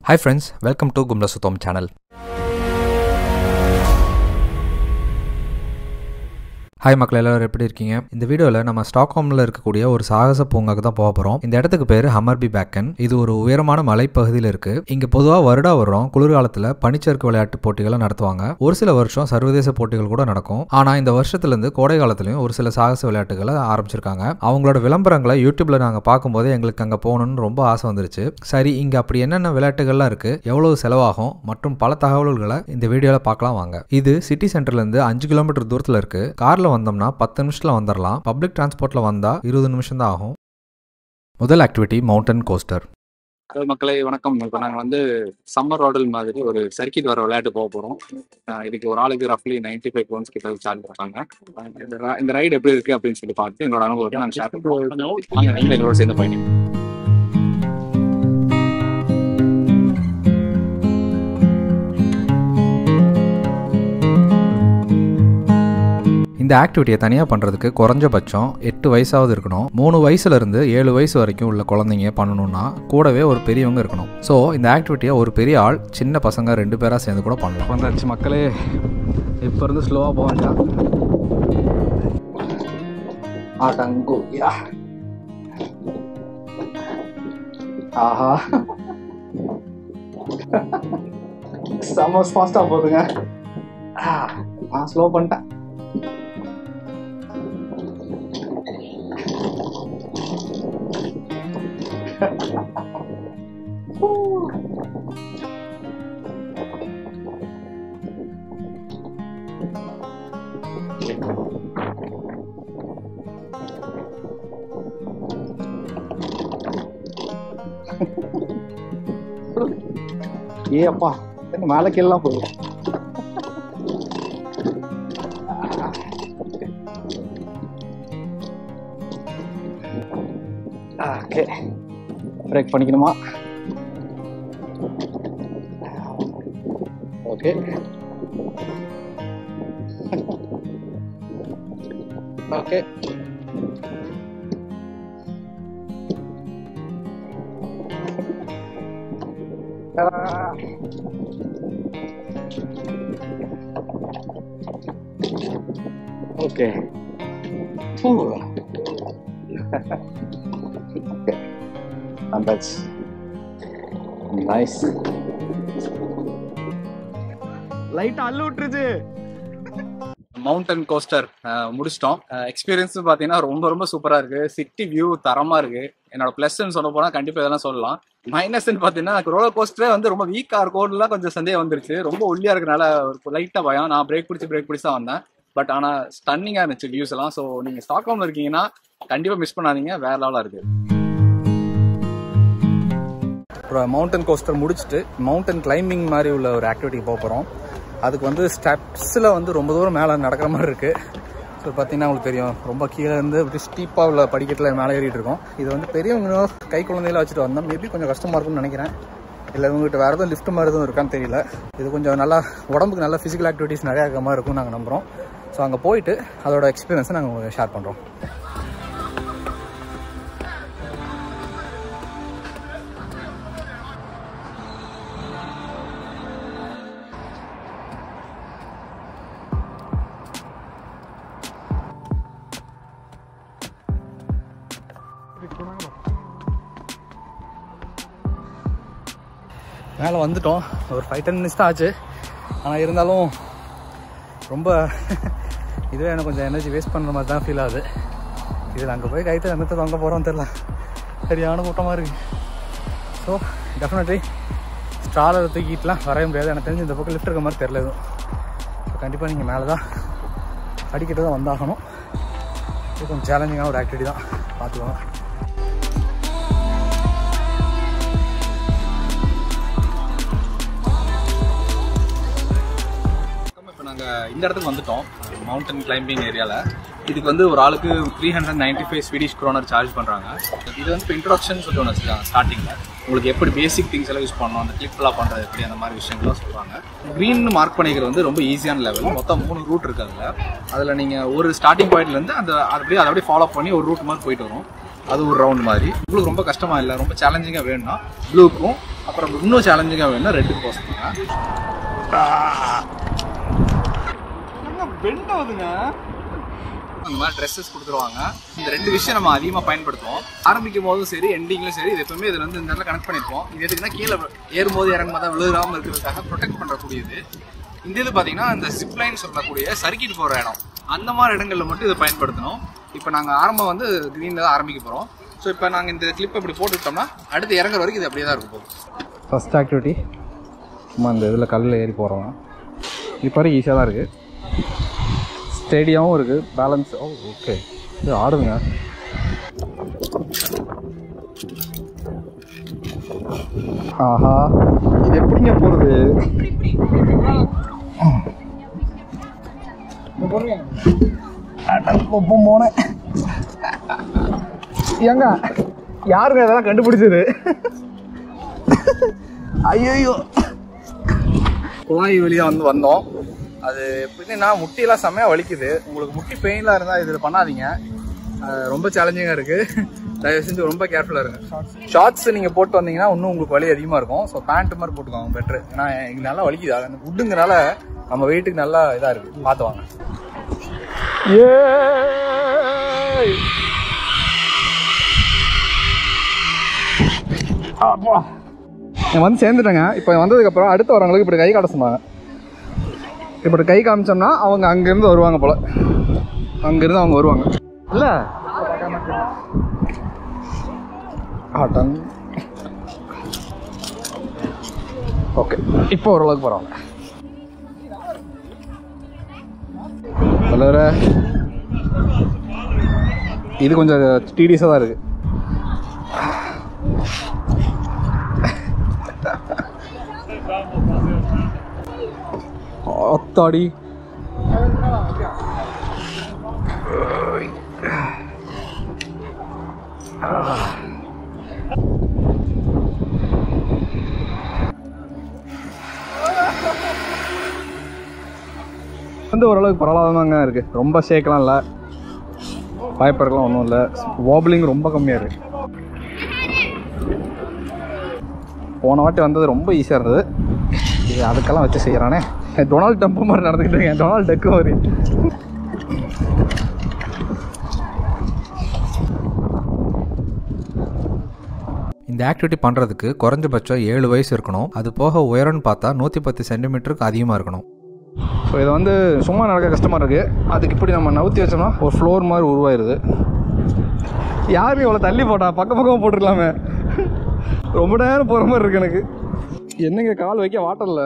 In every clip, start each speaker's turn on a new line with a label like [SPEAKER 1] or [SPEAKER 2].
[SPEAKER 1] hi friends welcome to கும்ல சுத்தம் channel hi மக்கள் எல்லாரும் எப்படி இருக்கீங்க இந்த வீடியோவில் நம்ம ஸ்டாக்ஹோமில் இருக்கக்கூடிய ஒரு சாகச பூங்காக்கு தான் போக போகிறோம் இந்த இடத்துக்கு பேர் ஹம்மர்பி பேக்கன் இது ஒரு உயரமான மலைப்பகுதியில் இருக்கு இங்கே பொதுவாக வருடா வருடம் குளிர்காலத்தில் பனிச்சறுக்கு விளையாட்டு போட்டிகளை நடத்துவாங்க ஒரு சில வருஷம் சர்வதேச போட்டிகள் கூட நடக்கும் ஆனால் இந்த வருஷத்துலேருந்து கோடை காலத்துலையும் ஒரு சில சாகச விளையாட்டுகளை ஆரம்பிச்சிருக்காங்க அவங்களோட விளம்பரங்களை யூடியூப்ல நாங்கள் பார்க்கும்போது எங்களுக்கு அங்கே போகணும்னு ரொம்ப ஆசை வந்துருச்சு சரி இங்கே அப்படி என்னென்ன விளையாட்டுகள்லாம் இருக்கு எவ்வளவு செலவாகும் மற்றும் பல தகவல்களை இந்த வீடியோவில் பார்க்கலாம் வாங்க இது சிட்டி சென்டர்லேருந்து அஞ்சு கிலோமீட்டர் தூரத்தில் இருக்கு காரில் வந்தோம்னா பத்து நிமிஷத்தில் வந்துடலாம் பப்ளிக் டிரான்ஸ்போர்ட்டில் வந்தால் இருபது நிமிஷம் தான் ஆகும் முதல் ஆக்டிவிட்டி மவுண்டன் கோஸ்டர்
[SPEAKER 2] ஹலோ மக்களே வணக்கம் இப்போ நாங்கள் வந்து சம்மர் ராடல் மாதிரி ஒரு சர்க்கிட் வர விளையாட்டு போக போகிறோம் இதுக்கு ஒரு ஆளுக்கு ரஃப்லி நைன்டி ஃபைவ் பவுன்ஸ் கிட்ட சார்ஜ் பண்ணுறாங்க இந்த ri- இந்த ரைடு எப்படி இருக்கு அப்படின்னு சொல்லி பார்த்து எங்களோட அனுபவத்தை நாங்கள் ஷேர் பண்ணுவோம் வாங்க நீங்களும் எங்களோட சேர்ந்து பயணி
[SPEAKER 1] இந்த ஆக்டிவிட்டியை தனியாக பண்ணுறதுக்கு குறைஞ்சபட்சம் எட்டு வயசாவது இருக்கணும் மூணு வயசுலேருந்து ஏழு வயசு வரைக்கும் உள்ள குழந்தைங்க பண்ணணும்னா கூடவே ஒரு பெரியவங்க இருக்கணும் ஸோ இந்த ஆக்டிவிட்டியை ஒரு பெரிய ஆள் சின்ன பசங்க ரெண்டு பேராக சேர்ந்து கூட பண்ணலாம்
[SPEAKER 2] வந்தாச்சு மக்களே இப்போ இருந்து ஸ்லோவாக போவாங்க
[SPEAKER 3] ஆட்டங்கு யா ஆஹா செம்ம ஃபாஸ்டா போகுதுங்க ஆ, நான் ஸ்லோ பண்ணிட்டேன் ஏ அப்பா என்ன மேலே கீழலாம் போகுது ஓகே பிரேக் பண்ணிக்கணுமா ஓகே ஓகே ஓகே வந்தாச்சு நைஸ் லைட் அள்ளு விட்டுருச்சு
[SPEAKER 2] மவுண்டன் கோஸ்டர் முடிச்சிட்டோம் எக்ஸ்பீரியன்ஸ் பார்த்தீங்கன்னா ரொம்ப ரொம்ப சூப்பராக இருக்கு சிட்டி வியூ தரமாக இருக்கு என்னோட ப்ளஸ்ன்னு சொல்ல போனால் கண்டிப்பாக இதெல்லாம் சொல்லலாம் மைனஸ்ன்னு பார்த்தீங்கன்னா ரோலர் கோஸ்டரே வந்து ரொம்ப வீக்காக இருக்கோம்லாம் கொஞ்சம் சந்தேகம் வந்துருச்சு ரொம்ப ஒல்லியாக இருக்கனால ஒரு லைட்டாக பயம் நான் பிரேக் பிடிச்சி பிரேக் பிடிச்சி தான் வந்தேன் பட் ஆனால் ஸ்டன்னிங்காக இருந்துச்சு வியூஸ் எல்லாம் ஸோ நீங்கள் ஸ்டாக்ஹோம்ல இருக்கீங்கன்னா கண்டிப்பாக மிஸ் பண்ணாதீங்க வேற லெவலாக இருக்கு
[SPEAKER 4] அப்புறம் மவுண்டன் கோஸ்டர் முடிச்சுட்டு மவுண்டன் கிளைம்பிங் மாதிரி உள்ள ஒரு ஆக்டிவிட்டிக்கு போக போகிறோம் அதுக்கு வந்து ஸ்டெப்ஸில் வந்து ரொம்ப தூரம் மேலே நடக்கிற மாதிரி இருக்குது ஸோ பார்த்தீங்கன்னா உங்களுக்கு தெரியும் ரொம்ப கீழே இருந்து இப்படி ஸ்டீப்பாக உள்ள படிக்கட்டில் மேலே ஏறிட்டு இருக்கோம் இது வந்து பெரியவங்க கை குழந்தையில வச்சுட்டு வந்தோம் மேபி கொஞ்சம் கஷ்டமாக இருக்கும்னு நினைக்கிறேன் இல்லை இவங்ககிட்ட வேறு எதுவும் லிஃப்ட் மாதிரி எதுவும் இருக்கான்னு தெரியல இது கொஞ்சம் நல்லா உடம்புக்கு நல்ல ஃபிசிக்கல் ஆக்டிவிட்டிஸ் நிறையா இருக்க மாதிரி இருக்கும்னு நாங்கள் நம்புகிறோம் ஸோ அங்கே போயிட்டு அதோட எக்ஸ்பீரியன்ஸை நாங்கள் உங்களுக்கு ஷேர் பண்ணுறோம் மேலே வந்துட்டோம் ஒரு ஃபைவ் டென் மினிட்ஸ் தான் ஆச்சு ஆனால் இருந்தாலும் ரொம்ப இதுவே எனக்கு கொஞ்சம் எனர்ஜி வேஸ்ட் பண்ணுற மாதிரி தான் ஃபீல் ஆகுது இதில் அங்கே போய் கைத்து என்னத்தை தொங்க போகிறோம் தெரில சரியான கூட்டமாக இருக்குது ஸோ டெஃபினெட்லி ஸ்ட்ராலர் தூக்கிட்டுலாம் வரைய முடியாது எனக்கு தெரிஞ்சு இந்த பக்கம் லிஃப்ட் இருக்க மாதிரி தெரில எதுவும் ஸோ கண்டிப்பாக நீங்கள் மேலே தான் அடிக்கிட்டு தான் வந்தாகணும் இது கொஞ்சம் சேலஞ்சிங்கான ஒரு ஆக்டிவிட்டி தான் பார்த்துக்கோங்க
[SPEAKER 2] இப்போ நாங்கள் இந்த இடத்துக்கு வந்துட்டோம் மவுண்டன் கிளைம்பிங் ஏரியாவில் இதுக்கு வந்து ஒரு ஆளுக்கு three hundred ninety five Swedish kronor charge பண்ணுறாங்க இது வந்து இப்போ இன்ட்ரொடக்ஷன் சொல்லி ஒன்று வச்சுருக்காங்க ஸ்டார்டிங்கில் உங்களுக்கு எப்படி பேசிக் திங்ஸ் எல்லாம் யூஸ் பண்ணணும் அந்த கிளிப்லாம் பண்ணுறது எப்படி அந்த மாதிரி விஷயங்கள்லாம் சொல்கிறாங்க க்ரீன் மார்க் பண்ணிக்கிறது வந்து ரொம்ப ஈஸியான லெவல் மொத்தம் மூணு ரூட் இருக்கு அதில் அதில் நீங்கள் ஒரு ஸ்டார்டிங் பாயிண்ட்லேருந்து அந்த அப்படியே அதை அப்படியே ஃபாலோ பண்ணி ஒரு ரூட் மாதிரி போயிட்டு வரும் அது ஒரு ரவுண்ட் மாதிரி உங்களுக்கு ரொம்ப கஷ்டமா இல்லை ரொம்ப சேலஞ்சிங்காக வேணும்னா ப்ளூக்கும் அப்புறம் இன்னும் சேலஞ்சிங்காக வேணும்னா ரெட்டுக்கு போக சொன்னாங்க பெண்ட் ஆகுதுங்க இந்த மாதிரி ட்ரெஸ்ஸஸ் கொடுத்துருவாங்க இந்த ரெண்டு விஷயம் நம்ம அதிகமாக பயன்படுத்துவோம் ஆரம்பிக்கும் போதும் சரி எண்டிங்லும் சரி இது எப்பவுமே இதில் வந்து இந்த இடத்துல கனெக்ட் பண்ணிருப்போம் இது எதுக்குன்னா கீழே ஏறும்போது இறங்கும் போது விழுகாமல் இருக்கிறதுக்காக ப்ரொடெக்ட் பண்ணக்கூடியது இந்த இது பார்த்தீங்கன்னா இந்த ஜிப்லைன் சொல்லக்கூடிய சறுக்கிட்டு போகிற இடம் அந்த மாதிரி இடங்களில் மட்டும் இதை பயன்படுத்தணும் இப்போ நாங்கள் ஆரம்பம் வந்து க்ரீனில் தான் ஆரம்பிக்க போகிறோம் ஸோ இப்போ நாங்கள் இந்த கிளிப் இப்படி போட்டுவிட்டோம்னா அடுத்து இறங்குற வரைக்கும் இது அப்படியே தான் இருக்கும் போகும்
[SPEAKER 4] ஃபஸ்ட் ஆக்டிவிட்டி சும்மா இந்த இதில் கல்லில் ஏறி போகிறோம் இப்போ வரைக்கும் ஈஸியாக தான் இருக்குது ஸ்டேடியாவும் இருக்குது பேலன்ஸ் ஓ ஓகே இது ஆடுதுங்க ஆஹா இது எப்படிங்க போகிறது ஒப்பம் போனேன் ஏங்க யாருங்க இதெல்லாம் கண்டுபிடிச்சது ஐயோ குழாய் வழியாக வந்து வந்தோம் அது எப்படின்னா முட்டியெல்லாம் செம்மையாக வலிக்குது உங்களுக்கு முட்டி பெயின்லாம் இருந்தால் இதில் பண்ணாதீங்க அஹ் ரொம்ப சேலஞ்சிங்காக இருக்குது தயவு செஞ்சு ரொம்ப கேர்ஃபுல்லாக இருங்க ஷார்ட்ஸ் நீங்கள் போட்டு வந்தீங்கன்னா இன்னும் உங்களுக்கு வலி அதிகமாக இருக்கும் ஸோ பேண்ட் மாதிரி போட்டுக்கோங்க பெட்ரு ஏன்னா எனக்கு நல்லா வலிக்குது அது உட்டுங்கனால நம்ம வெயிட்டுக்கு நல்லா இதாக இருக்குது பார்த்து வாங்க ஏ அப்பா நான் வந்து சேர்ந்துட்டேங்க இப்போ வந்ததுக்கப்புறம் அடுத்து வரவங்களுக்கு இப்படி கை காட்ட சொன்னாங்க இப்படி கை காமிச்சோம்னா அவங்க அங்கேருந்து வருவாங்க போல் அங்கேருந்து அவங்க வருவாங்க இல்லை ஆட்டன் ஓகே இப்போ ஓரளவுக்கு பரவாயில்ல தலைவர இது கொஞ்சம் டீடியஸாக தான் இருக்குது அத்தாடி வந்து ஓரளவுக்கு பரவாயில்லாம இருக்கு ரொம்ப ஷேக்லாம் இல்லை பயப்பறக்கலாம் ஒன்றும் இல்லை வாபிளிங் ரொம்ப கம்மியாக இருக்கு போன வாட்டி வந்தது ரொம்ப ஈஸியாக இருந்தது இது அதுக்கெல்லாம் வச்சு செய்கிறானே டொனால்ட் டம்ப் மாதிரி நடந்துக்கிட்டு இருக்கேன் டொனால்ட் டக்கு மாதிரி
[SPEAKER 1] இந்த ஆக்டிவிட்டி பண்ணுறதுக்கு குறைஞ்சபட்சம் ஏழு வயசு இருக்கணும் அது போக உயரம்னு பார்த்தா நூற்றி பத்து சென்டிமீட்டருக்கு அதிகமாக இருக்கணும்
[SPEAKER 4] ஸோ இது வந்து சும்மா நடக்க கஷ்டமாக இருக்குது அதுக்கு இப்படி நம்ம நவுத்தி வச்சோம்னா ஒரு ஃப்ளோர் மாதிரி உருவாயிருது யாரும் இவ்வளோ தள்ளி போட்டா பக்கம் பக்கம் போட்டுருக்கலாமே ரொம்ப நேரம் போகிற மாதிரி இருக்கு எனக்கு என்னங்க கால் வைக்க வாட்டரில்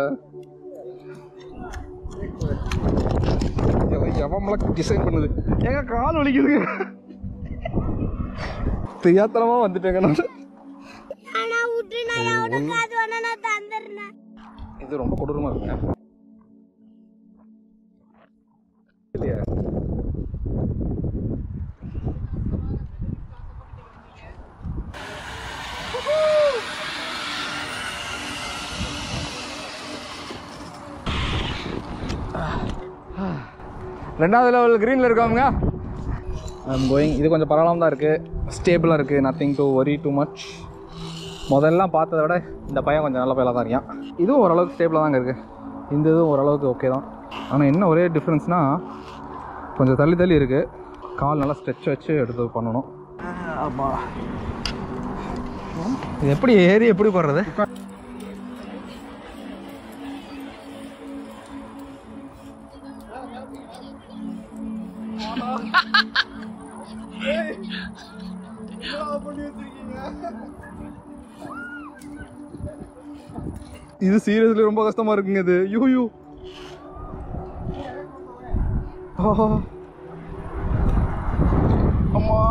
[SPEAKER 4] எவமெல்லாம் டிசைன் பண்ணுது எங்க கால் வலிக்குதுங்க தெரியாத்தனமா வந்துட்டேங்க நான்
[SPEAKER 5] ஆனா விட்டு நான் எவனுக்கு அது வேணா நான் தந்துடுறேன்
[SPEAKER 4] இது ரொம்ப கொடூரமா இருக்குங்க இல்லையா ரெண்டாவது லெவல் க்ரீனில் இருக்கவங்க ஐம் கோயிங் இது கொஞ்சம் பரவாயில்லாம தான் இருக்குது ஸ்டேபிளாக இருக்குது nothing to worry too much முதல்லாம் பார்த்ததை விட இந்த பையன் கொஞ்சம் நல்ல பையலாக தான் இருக்கான் இதுவும் ஓரளவுக்கு ஸ்டேபிளாக தாங்க இருக்குது இந்த இதுவும் ஓரளவுக்கு ஓகே தான் ஆனால் என்ன ஒரே டிஃப்ரென்ஸ்னால் கொஞ்சம் தள்ளி தள்ளி இருக்குது கால் நல்லா ஸ்ட்ரெச் வச்சு எடுத்து பண்ணணும் ஆமா இது எப்படி ஏறி எப்படி போடுறது இது சீரியஸ்லி ரொம்ப கஷ்டமா இருக்குங்க இது யூ யூ அம்மா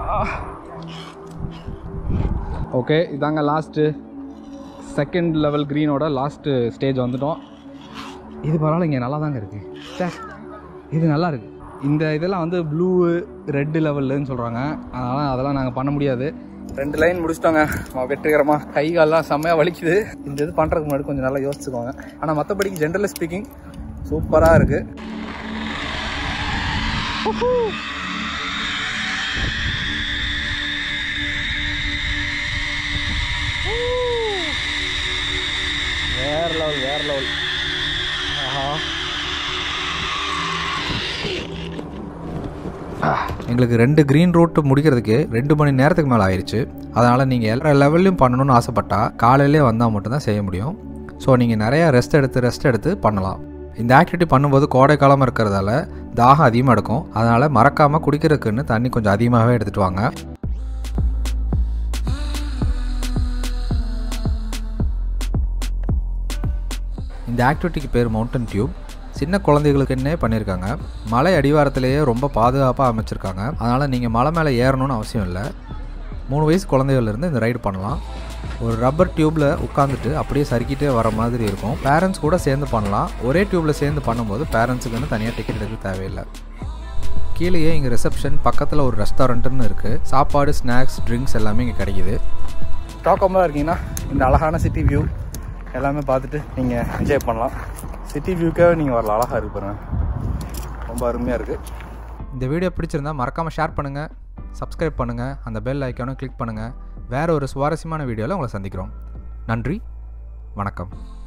[SPEAKER 4] ஓகே இதாங்க லாஸ்ட்டு செகண்ட் லெவல் க்ரீனோட லாஸ்ட்டு ஸ்டேஜ் வந்துட்டோம் இது பரவாயில்லைங்க நல்லா தாங்க இருக்குது சே இது நல்லா இருக்கு இந்த இதெல்லாம் வந்து ப்ளூ ரெட்டு லெவல்லுன்னு சொல்கிறாங்க அதனால் அதெல்லாம் நாங்கள் பண்ண முடியாது ரெண்டு லைன் முடிச்சிட்டோங்க வெற்றிகரமாக கை கால்லாம் செம்மையாக வலிக்குது இந்த இது பண்ணுறதுக்கு முன்னாடி கொஞ்சம் நல்லா யோசிச்சுக்கோங்க ஆனால் மற்றபடிக்கு ஜென்ரலி ஸ்பீக்கிங் சூப்பராக இருக்குது லெவல் வேற லெவல் ஆஹா
[SPEAKER 1] எங்களுக்கு ரெண்டு க்ரீன் ரூட் முடிக்கிறதுக்கு ரெண்டு மணி நேரத்துக்கு மேலே ஆயிடுச்சு அதனால் நீங்கள் எல்லா லெவல்லையும் பண்ணணும்னு ஆசைப்பட்டா காலையிலே வந்தால் மட்டும்தான் செய்ய முடியும் ஸோ நீங்கள் நிறையா ரெஸ்ட் எடுத்து ரெஸ்ட் எடுத்து பண்ணலாம் இந்த ஆக்டிவிட்டி பண்ணும்போது கோடை காலமாக இருக்கிறதால தாகம் அதிகமாக எடுக்கும் அதனால் மறக்காமல் குடிக்கிறதுக்குன்னு தண்ணி கொஞ்சம் அதிகமாகவே எடுத்துகிட்டு வாங்க இந்த ஆக்டிவிட்டிக்கு பேர் மவுண்டன் டியூப் சின்ன குழந்தைகளுக்குன்னே பண்ணியிருக்காங்க மலை அடிவாரத்திலேயே ரொம்ப பாதுகாப்பாக அமைச்சிருக்காங்க அதனால் நீங்கள் மலை மேலே ஏறணும்னு அவசியம் இல்லை மூணு வயசு குழந்தைகள்லேருந்து இந்த ரைடு பண்ணலாம் ஒரு ரப்பர் டியூப்பில் உட்காந்துட்டு அப்படியே சறுக்கிட்டே வர மாதிரி இருக்கும் பேரண்ட்ஸ் கூட சேர்ந்து பண்ணலாம் ஒரே டியூப்பில் சேர்ந்து பண்ணும்போது பேரண்ட்ஸுக்குன்னு தனியாக டிக்கெட் எடுக்க தேவையில்லை கீழேயே இங்கே ரிசப்ஷன் பக்கத்தில் ஒரு ரெஸ்டாரண்ட்டுன்னு இருக்குது சாப்பாடு ஸ்நாக்ஸ் ட்ரிங்க்ஸ் எல்லாமே இங்கே கிடைக்குது
[SPEAKER 4] ஸ்டாக்ஹோமில் இருக்கீங்கன்னா இந்த அழகான சிட்டி வியூ எல்லாமே பார்த்துட்டு நீங்கள் என்ஜாய் பண்ணலாம் சிட்டி வியூக்காக நீங்கள் வரலாம் அழகாக இருக்கு பாருங்க ரொம்ப அருமையாக இருக்குது
[SPEAKER 1] இந்த வீடியோ பிடிச்சிருந்தா மறக்காமல் ஷேர் பண்ணுங்கள் சப்ஸ்கிரைப் பண்ணுங்கள் அந்த பெல் ஐக்கானும் கிளிக் பண்ணுங்கள் வேறு ஒரு சுவாரஸ்யமான வீடியோவில் உங்களை சந்திக்கிறோம் நன்றி வணக்கம்